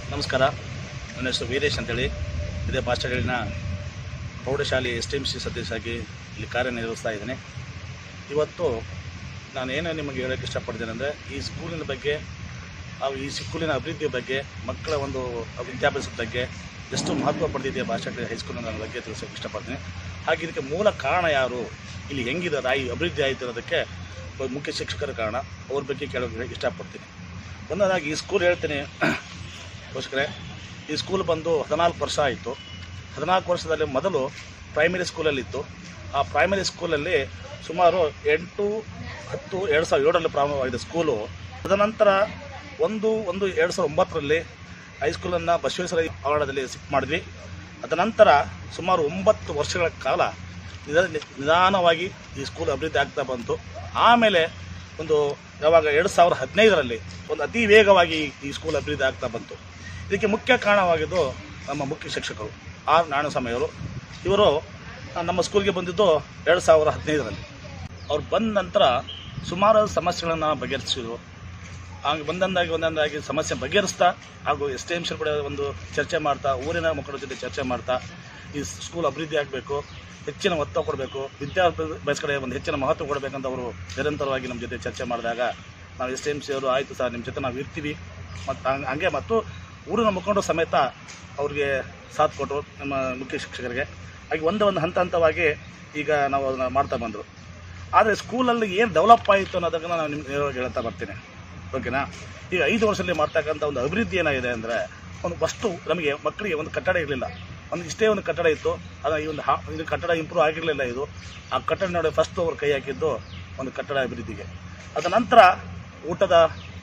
ನಮಸ್ಕಾರ ನನ್ನ ಹೆಸರು ವೀರೇಶ್ ಅಂತೇಳಿ ಇದೇ ಭಾಷೆಗಳಿನ ಪ್ರೌಢಶಾಲೆ ಎಸ್ ಟಿ ಎಮ್ ಸಿ ಸದಸ್ಯರಾಗಿ ಇಲ್ಲಿ ಕಾರ್ಯನಿರ್ವಹಿಸ್ತಾ ಇದ್ದೀನಿ ಇವತ್ತು ನಾನು ಏನು ನಿಮಗೆ ಹೇಳೋಕ್ಕೆ ಇಷ್ಟಪಡ್ತೇನೆ ಅಂದರೆ ಈ ಸ್ಕೂಲಿನ ಬಗ್ಗೆ ಹಾಗೂ ಈ ಸ್ಕೂಲಿನ ಅಭಿವೃದ್ಧಿಯ ಬಗ್ಗೆ ಮಕ್ಕಳ ಒಂದು ವಿದ್ಯಾಭ್ಯಾಸದ ಬಗ್ಗೆ ಎಷ್ಟು ಮಹತ್ವ ಪಡೆದಿದೆ ಭಾಷೆ ಹೈಸ್ಕೂಲಿನ ನನ್ನ ಬಗ್ಗೆ ತಿಳಿಸೋಕೆ ಇಷ್ಟಪಡ್ತೀನಿ ಹಾಗೆ ಇದಕ್ಕೆ ಮೂಲ ಕಾರಣ ಯಾರು ಇಲ್ಲಿ ಹೆಂಗಿದ್ದಾರೆ ಈ ಅಭಿವೃದ್ಧಿ ಆಯಿತು ಅನ್ನೋದಕ್ಕೆ ಒಬ್ಬ ಮುಖ್ಯ ಶಿಕ್ಷಕರ ಕಾರಣ ಅವ್ರ ಬಗ್ಗೆ ಕೇಳೋಕೆ ಇಷ್ಟಪಡ್ತೀನಿ ಒಂದದಾಗಿ ಈ ಸ್ಕೂಲ್ ಹೇಳ್ತೀನಿ ಗೋಸ್ಕರ ಈ ಸ್ಕೂಲ್ ಬಂದು ಹದಿನಾಲ್ಕು ವರ್ಷ ಆಯಿತು ಹದಿನಾಲ್ಕು ವರ್ಷದಲ್ಲಿ ಮೊದಲು ಪ್ರೈಮರಿ ಸ್ಕೂಲಲ್ಲಿತ್ತು ಆ ಪ್ರೈಮರಿ ಸ್ಕೂಲಲ್ಲಿ ಸುಮಾರು ಎಂಟು ಹತ್ತು ಎರಡು ಸಾವಿರದ ಏಳರಲ್ಲಿ ಪ್ರಾರಂಭವಾಗಿದೆ ಸ್ಕೂಲು ತದನಂತರ ಒಂದು ಒಂದು ಎರಡು ಸಾವಿರದ ಒಂಬತ್ತರಲ್ಲಿ ಹೈಸ್ಕೂಲನ್ನು ಬಸವೇಶ್ವರ ಆವರಣದಲ್ಲಿ ಶಿಫ್ಟ್ ಮಾಡಿದ್ವಿ ಅದನಂತರ ಸುಮಾರು ಒಂಬತ್ತು ವರ್ಷಗಳ ಕಾಲ ನಿಧ- ನಿಧಾನವಾಗಿ ಈ ಸ್ಕೂಲ್ ಅಭಿವೃದ್ಧಿ ಆಗ್ತಾ ಬಂತು ಆಮೇಲೆ ಒಂದು ಯಾವಾಗ ಎರಡು ಸಾವಿರದ ಹದಿನೈದರಲ್ಲಿ ಒಂದು ಅತಿ ವೇಗವಾಗಿ ಈ ಸ್ಕೂಲ್ ಅಭಿವೃದ್ಧಿ ಆಗ್ತಾ ಬಂತು ಇದಕ್ಕೆ ಮುಖ್ಯ ಕಾರಣವಾಗಿದ್ದು ನಮ್ಮ ಮುಖ್ಯ ಶಿಕ್ಷಕರು ಆರ್ ನಾರಾಯಣಸ್ವಾಮಿಯವರು ಇವರು ಆ, ನಮ್ಮ ಸ್ಕೂಲ್ಗೆ ಬಂದಿದ್ದು ಎರಡು ಸಾವಿರದ ಹದಿನೈದರಲ್ಲಿ ಅವ್ರು ಬಂದ ನಂತರ ಸುಮಾರು ಸಮಸ್ಯೆಗಳನ್ನು ಬಗೆಹರಿಸಿದ್ರು ಹಾಗೆ ಒಂದೊಂದಾಗಿ ಒಂದೊಂದಾಗಿ ಸಮಸ್ಯೆ ಬಗೆಹರಿಸ್ತಾ ಹಾಗೂ ಎಸ್ ಟಿ ಎಮ್ ಕೂಡ ಒಂದು ಚರ್ಚೆ ಮಾಡ್ತಾ ಊರಿನ ಮಕ್ಕಳ ಜೊತೆ ಚರ್ಚೆ ಮಾಡ್ತಾ ಈ ಸ್ಕೂಲ್ ಅಭಿವೃದ್ಧಿ ಆಗಬೇಕು ಹೆಚ್ಚಿನ ಒತ್ತು ಕೊಡಬೇಕು ವಿದ್ಯಾಭ್ಯಾಸ ಕಡೆ ಒಂದು ಹೆಚ್ಚಿನ ಮಹತ್ವ ಕೊಡಬೇಕಂತ ಅವರು ನಿರಂತರವಾಗಿ ನಮ್ಮ ಜೊತೆ ಚರ್ಚೆ ಮಾಡಿದಾಗ ನಾವು ಎಸ್ ಟಿ ಎಮ್ ಸಿ ಅವರು ಆಯಿತು ಸರ್ ನಿಮ್ಮ ಜೊತೆ ನಾವು ಇರ್ತೀವಿ ಮತ್ತು ಹಂಗೆ ಮತ್ತು ಊರಿನ ಮುಖಂಡರು ಸಮೇತ ಅವ್ರಿಗೆ ಸಾಥ್ ಕೊಟ್ಟರು ನಮ್ಮ ಮುಖ್ಯ ಶಿಕ್ಷಕರಿಗೆ ಹಾಗೆ ಒಂದು ಒಂದು ಹಂತ ಹಂತವಾಗಿ ಈಗ ನಾವು ಅದನ್ನು ಮಾಡ್ತಾ ಬಂದರು ಆದರೆ ಸ್ಕೂಲಲ್ಲಿ ಏನು ಡೆವಲಪ್ ಆಯಿತು ಅನ್ನೋದನ್ನು ನಾನು ನಿಮ್ಗೆ ನೇರವಾಗಿ ಹೇಳ್ತಾ ಬರ್ತೀನಿ ಓಕೆನಾ ಈಗ ಐದು ವರ್ಷದಲ್ಲಿ ಮಾಡ್ತಕ್ಕಂಥ ಒಂದು ಅಭಿವೃದ್ಧಿ ಏನಾಗಿದೆ ಅಂದರೆ ಒಂದು ಫಸ್ಟು ನಮಗೆ ಮಕ್ಕಳಿಗೆ ಒಂದು ಕಟ್ಟಡ ಇರಲಿಲ್ಲ ಒಂದು ಇಷ್ಟೇ ಒಂದು ಕಟ್ಟಡ ಇತ್ತು ಅದು ಈ ಒಂದು ಹಾ ಇದು ಕಟ್ಟಡ ಇಂಪ್ರೂವ್ ಆಗಿರಲಿಲ್ಲ ಇದು ಆ ಕಟ್ಟಡ ನೋಡಿ ಫಸ್ಟ್ ಅವರು ಕೈ ಹಾಕಿದ್ದು ಒಂದು ಕಟ್ಟಡ ಅಭಿವೃದ್ಧಿಗೆ ಅದ ನಂತರ ಊಟದ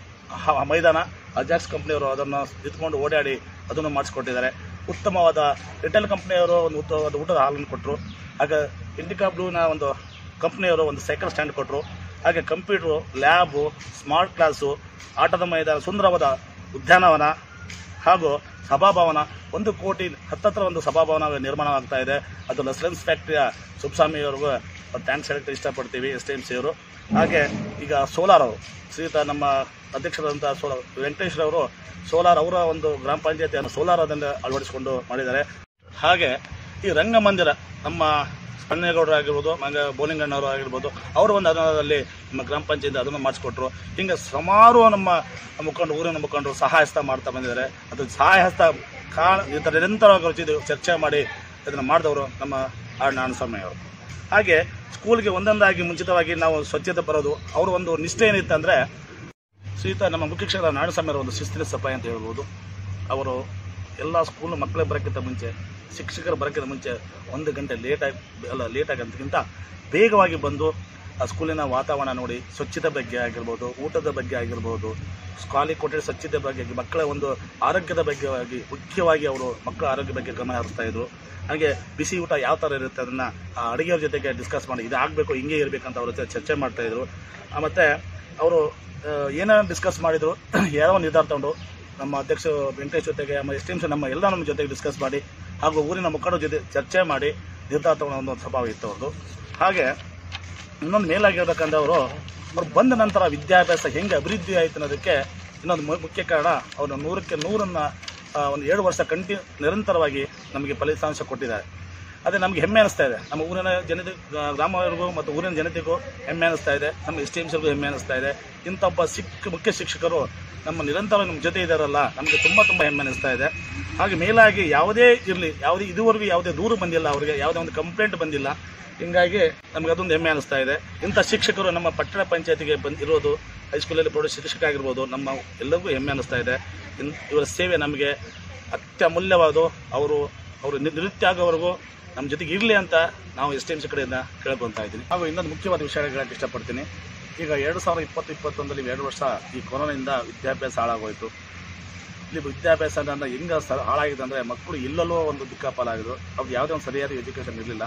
ಹ- ಮೈದಾನ ಅಜಾಕ್ಸ್ ಕಂಪ್ನಿಯವರು ಅದನ್ನು ನಿಂತ್ಕೊಂಡು ಓಡಾಡಿ ಅದನ್ನು ಮಾಡಿಸ್ಕೊಟ್ಟಿದ್ದಾರೆ ಉತ್ತಮವಾದ ರಿಟೇಲ್ ಕಂಪ್ನಿಯವರು ಒಂದು ಉತ್ತಮವಾದ ಊಟದ ಹಾಲನ್ನು ಕೊಟ್ಟರು ಹಾಗೆ ಇಂಡಿಕಾ ಬ್ಲೂನ ಒಂದು ಕಂಪ್ನಿಯವರು ಒಂದು ಸೈಕಲ್ ಸ್ಟ್ಯಾಂಡ್ ಕೊಟ್ಟರು ಹಾಗೆ ಕಂಪ್ಯೂಟ್ರು ಲ್ಯಾಬು ಸ್ಮಾರ್ಟ್ ಕ್ಲಾಸು ಆಟದ ಮೈದಾನ ಸುಂದರವಾದ ಉದ್ಯಾನವನ ಹಾಗೂ ಸಭಾಭವನ ಒಂದು ಕೋಟಿ ಹತ್ತತ್ರ ಒಂದು ಸಭಾಭವನ ನಿರ್ಮಾಣವಾಗ್ತಾ ಇದೆ ಅದು ಲಸ್ಲೆನ್ಸ್ ಫ್ಯಾಕ್ಟ್ರಿಯ ಸುಬ್ಸ್ವಾಮಿಯವ್ರಿಗೂ ಥ್ಯಾಂಕ್ಸ್ ಹೇಳಕ್ಕೆ ಇಷ್ಟಪಡ್ತೀವಿ ಎಸ್ ಟಿ ಎಮ್ ಸಿ ಅವರು ಹಾಗೆ ಈಗ ಸೋಲಾರ್ ಅವರು ಶ್ರೀಯುತ ನಮ್ಮ ಅಧ್ಯಕ್ಷರಾದಂಥ ಸೋಲಾರ್ ವೆಂಕಟೇಶ್ವರವರು ಸೋಲಾರ್ ಅವರ ಒಂದು ಗ್ರಾಮ ಪಂಚಾಯತಿಯನ್ನು ಸೋಲಾರ್ ಅದನ್ನು ಅಳವಡಿಸಿಕೊಂಡು ಮಾಡಿದ್ದಾರೆ ಹಾಗೆ ಈ ರಂಗಮಂದಿರ ನಮ್ಮ ಕಣ್ಣೇಗೌಡರು ಆಗಿರ್ಬೋದು ಮಂಗ ಬೋಲಿಂಗಣ್ಣವರು ಆಗಿರ್ಬೋದು ಅವರು ಒಂದು ಅನುದಾನದಲ್ಲಿ ನಮ್ಮ ಗ್ರಾಮ ಪಂಚಾಯತ್ ಅದನ್ನು ಮಾಡಿಸ್ಕೊಟ್ರು ಹಿಂಗೆ ಸುಮಾರು ನಮ್ಮ ಮುಖಂಡರು ಊರಿನ ಮುಖಂಡರು ಸಹಾಯ ಹಸ್ತ ಮಾಡ್ತಾ ಬಂದಿದ್ದಾರೆ ಅದು ಸಹಾಯ ಹಸ್ತ ಕಾಣ ಈ ಥರ ನಿರಂತರವಾಗಿ ಅವ್ರ ಜೊತೆ ಚರ್ಚೆ ಮಾಡಿ ಇದನ್ನು ಮಾಡಿದವರು ನಮ್ಮ ಆರ್ ನಾರಾಯಣಸ್ವಾಮಿ ಅವರು ಹಾಗೆ ಸ್ಕೂಲ್ಗೆ ಒಂದೊಂದಾಗಿ ಮುಂಚಿತವಾಗಿ ನಾವು ಸ್ವಚ್ಛತೆ ಬರೋದು ಅವ್ರ ಒಂದು ನಿಷ್ಠೆ ಏನಿತ್ತು ಅಂದರೆ ಶ್ರೀಯುತ ನಮ್ಮ ಮುಖ್ಯ ಶಿಕ್ಷಕರ ನಾರಾಯಣಸ್ವಾಮಿ ಅವರ ಒಂದು ಶಿಸ್ತಿನ ಸಭೆ ಅಂತ ಹೇಳ್ಬೋದು ಅವರು ಎಲ್ಲ ಸ್ಕೂಲ್ ಮಕ್ಕಳ ಬರೋಕ್ಕಿಂತ ಮುಂಚೆ ಶಿಕ್ಷಕರು ಬರೋಕ್ಕಿಂತ ಮುಂಚೆ ಒಂದು ಗಂಟೆ ಲೇಟಾಗಿ ಅಲ್ಲ ಲೇಟಾಗಿ ಅಂತಕ್ಕಿಂತ ಬೇಗವಾಗಿ ಬಂದು ಆ ಸ್ಕೂಲಿನ ವಾತಾವರಣ ನೋಡಿ ಸ್ವಚ್ಛತೆ ಬಗ್ಗೆ ಆಗಿರ್ಬೋದು ಊಟದ ಬಗ್ಗೆ ಆಗಿರ್ಬೋದು ಸ್ಕಾಲಿ ಕೊಠಡಿ ಸ್ವಚ್ಛತೆ ಬಗ್ಗೆ ಆಗಿ, ಮಕ್ಕಳ ಒಂದು ಆರೋಗ್ಯದ ಬಗ್ಗೆ ಆಗಿ ಮುಖ್ಯವಾಗಿ ಅವರು ಮಕ್ಕಳ ಆರೋಗ್ಯ ಬಗ್ಗೆ ಗಮನ ಹರಿಸ್ತಾ ಇದ್ರು ಹಾಗೆ ಬಿಸಿ ಊಟ ಯಾವ ಥರ ಇರುತ್ತೆ ಅದನ್ನು ಆ ಅಡುಗೆಯವ್ರ ಜೊತೆಗೆ ಡಿಸ್ಕಸ್ ಮಾಡಿ ಇದು ಆಗಬೇಕು ಹಿಂಗೆ ಇರಬೇಕಂತ ಅವ್ರ ಜೊತೆ ಚರ್ಚೆ ಮಾಡ್ತಾ ಇದ್ರು ಆ, ಮತ್ತೆ ಅವರು ಏನೇನು ಡಿಸ್ಕಸ್ ಮಾಡಿದ್ರು ಯಾವ ನಿರ್ಧಾರ ತಗೊಂಡು ನಮ್ಮ ಅಧ್ಯಕ್ಷ ವೆಂಕಟೇಶ್ ಜೊತೆಗೆ ನಮ್ಮ ಎಸ್ ಟಿ ನಮ್ಮ ಎಲ್ಲ ನಮ್ಮ ಜೊತೆಗೆ ಡಿಸ್ಕಸ್ ಮಾಡಿ ಹಾಗೂ ಊರಿನ ಮುಖಂಡರ ಜೊತೆ ಚರ್ಚೆ ಮಾಡಿ ನಿರ್ಧಾರ ತಗೊಳ್ಳೋ ಒಂದು ಸ್ವಭಾವ ಇತ್ತು ಅವ್ರದ್ದು ಹಾಗೆ ಇನ್ನೊಂದು ಮೇಲಾಗಿರ್ತಕ್ಕಂಥವರು ಅವ್ರು ಬಂದ ನಂತರ ವಿದ್ಯಾಭ್ಯಾಸ ಹೆಂಗೆ ಅಭಿವೃದ್ಧಿ ಆಯಿತು ಅನ್ನೋದಕ್ಕೆ ಇನ್ನೊಂದು ಮು- ಮುಖ್ಯ ಕಾರಣ ಅವರು ನೂರಕ್ಕೆ ನೂರನ್ನು ಒಂದು ಎರಡು ವರ್ಷ ಕಂಟಿ ನಿರಂತರವಾಗಿ ನಮಗೆ ಫಲಿತಾಂಶ ಕೊಟ್ಟಿದ್ದಾರೆ ಅದೇ ನಮಗೆ ಹೆಮ್ಮೆ ಅನಿಸ್ತಾ ಇದೆ ನಮ್ಮ ಊರಿನ ಜನತೆ ಗ್ರಾಮವರೆಗೂ ಮತ್ತು ಊರಿನ ಜನತೆಗೂ ಹೆಮ್ಮೆ ಅನಿಸ್ತಾ ಇದೆ ನಮ್ಮ ಎಸ್ ಟಿ ಎಮ್ ಸಿಗೂ ಹೆಮ್ಮೆ ಅನಿಸ್ತಾ ಇದೆ ಇಂಥ ಒಬ್ಬ ಸಿಕ್ಕ ಮುಖ್ಯ ಶಿಕ್ಷಕರು ನಮ್ಮ ನಿರಂತರ ನಮ್ಮ ಜೊತೆ ಇದ್ದಾರಲ್ಲ ನಮಗೆ ತುಂಬ ತುಂಬ ಹೆಮ್ಮೆ ಅನಿಸ್ತಾ ಇದೆ ಹಾಗೆ ಮೇಲಾಗಿ ಯಾವುದೇ ಇರಲಿ ಯಾವುದೇ ಇದುವರೆಗೂ ಯಾವುದೇ ದೂರು ಬಂದಿಲ್ಲ ಅವರಿಗೆ ಯಾವುದೇ ಒಂದು ಕಂಪ್ಲೇಂಟ್ ಬಂದಿಲ್ಲ ಹಿಂಗಾಗಿ ನಮಗೆ ಅದೊಂದು ಹೆಮ್ಮೆ ಅನಿಸ್ತಾ ಇದೆ ಇಂಥ ಶಿಕ್ಷಕರು ನಮ್ಮ ಪಟ್ಟಣ ಪಂಚಾಯತಿಗೆ ಬಂದಿರೋದು ಹೈಸ್ಕೂಲಲ್ಲಿ ಪ್ರೌಢ ಶಿಕ್ಷಕ ಆಗಿರ್ಬೋದು ನಮ್ಮ ಎಲ್ಲರಿಗೂ ಹೆಮ್ಮೆ ಅನಿಸ್ತಾ ಇದೆ ಇನ್ ಇವರ ಸೇವೆ ನಮಗೆ ಅತ್ಯಮೂಲ್ಯವಾದ ಅವರು ಅವರು ನಿ- ನಿವೃತ್ತಿ ಆಗೋವರೆಗೂ ನಮ್ಮ ಜೊತೆಗೆ ಇರಲಿ ಅಂತ ನಾವು ಎಸ್ ಟಿ ಎಮ್ ಸಿ ಕಡೆಯಿಂದ ಕೇಳ್ಕೊತಾ ಇದ್ದೀನಿ ಹಾಗೂ ಇನ್ನೊಂದು ಮುಖ್ಯವಾದ ವಿಷಯ ಹೇಳಕ್ಕೆ ಇಷ್ಟಪಡ್ತೀನಿ ಈಗ ಎರಡು ಸಾವಿರದ ಇಪ್ಪತ್ತು ಇಪ್ಪತ್ತೊಂದರಲ್ಲಿ ಎರಡು ವರ್ಷ ಈ ಕೊರೋನಾದಿಂದ ವಿದ್ಯಾಭ್ಯಾಸ ಹಾಳಾಗೋಯಿತು ಇಲ್ಲಿ ವಿದ್ಯಾಭ್ಯಾಸ ಅಂದ್ರೆ ಹೆಂಗೆ ಸ ಹಾಳಾಗಿದೆ ಅಂದರೆ ಮಕ್ಕಳು ಎಲ್ಲೆಲ್ಲೋ ಒಂದು ದಿಕ್ಕಾಪಾಲಾಗಿದ್ರು ಅವ್ರಿಗೆ ಯಾವುದೇ ಒಂದು ಸರಿಯಾದ ಎಜುಕೇಷನ್ ಇರಲಿಲ್ಲ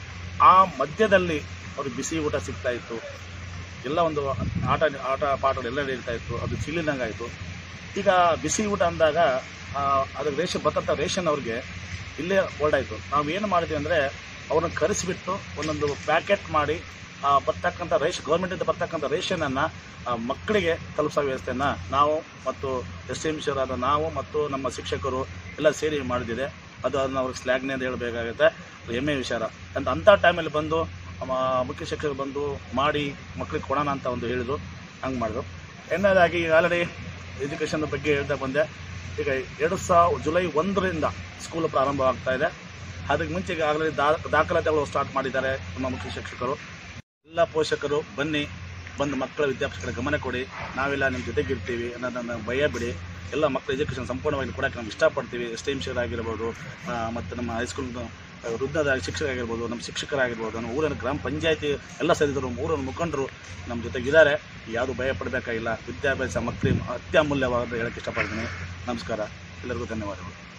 ಆ ಮಧ್ಯದಲ್ಲಿ ಅವ್ರಿಗೆ ಬಿಸಿ ಊಟ ಸಿಗ್ತಾ ಇತ್ತು ಎಲ್ಲ ಒಂದು ಆಟ ಆಟ ಪಾಠಗಳು ಎಲ್ಲ ನಡೀತಾ ಇತ್ತು ಅದು ಸಿಲಿದಂಗೆ ಆಯಿತು ಈಗ ಬಿಸಿ ಊಟ ಅಂದಾಗ ಆ, ಅದಕ್ಕೆ ರೇಷನ್ ಬರ್ತಂಥ ರೇಷನ್ ಅವ್ರಿಗೆ ಇಲ್ಲೇ ಹೊರಡಾಯಿತು ನಾವು ಏನು ಮಾಡಿದ್ವಿ ಅಂದರೆ ಅವ್ರನ್ನ ಕರೆಸಿಬಿಟ್ಟು ಒಂದೊಂದು ಪ್ಯಾಕೆಟ್ ಮಾಡಿ ಆ, ಬರ್ತಕ್ಕಂಥ ರೇಷ್ ಗೌರ್ಮೆಂಟಿಂದ ಬರ್ತಕ್ಕಂಥ ರೇಷನನ್ನು ಮಕ್ಕಳಿಗೆ ತಲುಪಿಸೋ ವ್ಯವಸ್ಥೆಯನ್ನು ನಾವು ಮತ್ತು ಎಸ್ ಎಂ ಸಿಯವರಾದ ನಾವು ಮತ್ತು ನಮ್ಮ ಶಿಕ್ಷಕರು ಎಲ್ಲ ಸೇರಿ ಮಾಡಿದಿದೆ ಅದು ಅದನ್ನ ಅವ್ರಿಗೆ ಸ್ಲ್ಯಾಗ್ನೇ ಅಂತ ಹೇಳಬೇಕಾಗುತ್ತೆ ಅದು ಹೆಮ್ಮೆ ವಿಚಾರ ಅಂತ ಅಂಥ ಟೈಮಲ್ಲಿ ಬಂದು ನಮ್ಮ ಮುಖ್ಯ ಶಿಕ್ಷಕರು ಬಂದು ಮಾಡಿ ಮಕ್ಕಳಿಗೆ ಕೊಡೋಣ ಅಂತ ಒಂದು ಹೇಳಿದ್ರು ಹಂಗೆ ಮಾಡಿದ್ರು ಎರಡನೇದಾಗಿ ಈಗ ಆಲ್ರೆಡಿ ಎಜುಕೇಷನ್ ಬಗ್ಗೆ ಹೇಳ್ತಾ ಬಂದೆ ಈಗ ಎರಡು ಸಾವಿರ ಜುಲೈ ಒಂದರಿಂದ ಸ್ಕೂಲ್ ಪ್ರಾರಂಭವಾಗ್ತಾ ಇದೆ ಅದಕ್ಕೆ ಮುಂಚೆ ಈಗ ಆಗಲೇ ದಾ ದಾಖಲಾತಿಗಳು ಸ್ಟಾರ್ಟ್ ಮಾಡಿದ್ದಾರೆ ನಮ್ಮ ಮುಖ್ಯ ಶಿಕ್ಷಕರು ಎಲ್ಲ ಪೋಷಕರು ಬನ್ನಿ ಬಂದು ಮಕ್ಕಳ ವಿದ್ಯಾಭ್ಯಾಸಗಳ ಗಮನ ಕೊಡಿ ನಾವೆಲ್ಲ ನಿಮ್ಮ ಜೊತೆಗಿರ್ತೀವಿ ಅನ್ನೋದನ್ನು ಭಯ ಬಿಡಿ ಎಲ್ಲ ಮಕ್ಕಳ ಎಜುಕೇಷನ್ ಸಂಪೂರ್ಣವಾಗಿ ಕೊಡೋಕ್ಕೆ ನಾವು ಇಷ್ಟಪಡ್ತೀವಿ ಎಸ್ ಟಿ ಎಮ್ ಆಗಿರ್ಬೋದು ಮತ್ತು ನಮ್ಮ ಹೈಸ್ಕೂಲ್ ವೃದ್ಧದ ಶಿಕ್ಷಕರಾಗಿರ್ಬೋದು ನಮ್ಮ ಶಿಕ್ಷಕರಾಗಿರ್ಬೋದು ನಮ್ಮ ಊರಿನ ಗ್ರಾಮ ಪಂಚಾಯತಿ ಎಲ್ಲ ಸದಸ್ಯರು ಊರಿನ ಮುಖಂಡರು ನಮ್ಮ ಜೊತೆಗಿದ್ದಾರೆ ಯಾವುದು ಭಯ ಪಡಬೇಕಾಗಿಲ್ಲ ವಿದ್ಯಾಭ್ಯಾಸ ಮಕ್ಕಳಿಗೆ ಅತ್ಯಮೂಲ್ಯವಾದ ಹೇಳಕ್ಕೆ ಇಷ್ಟಪಡ್ತೀನಿ ನಮಸ್ಕಾರ ಎಲ್ಲರಿಗೂ ಧನ್ಯವಾದಗಳು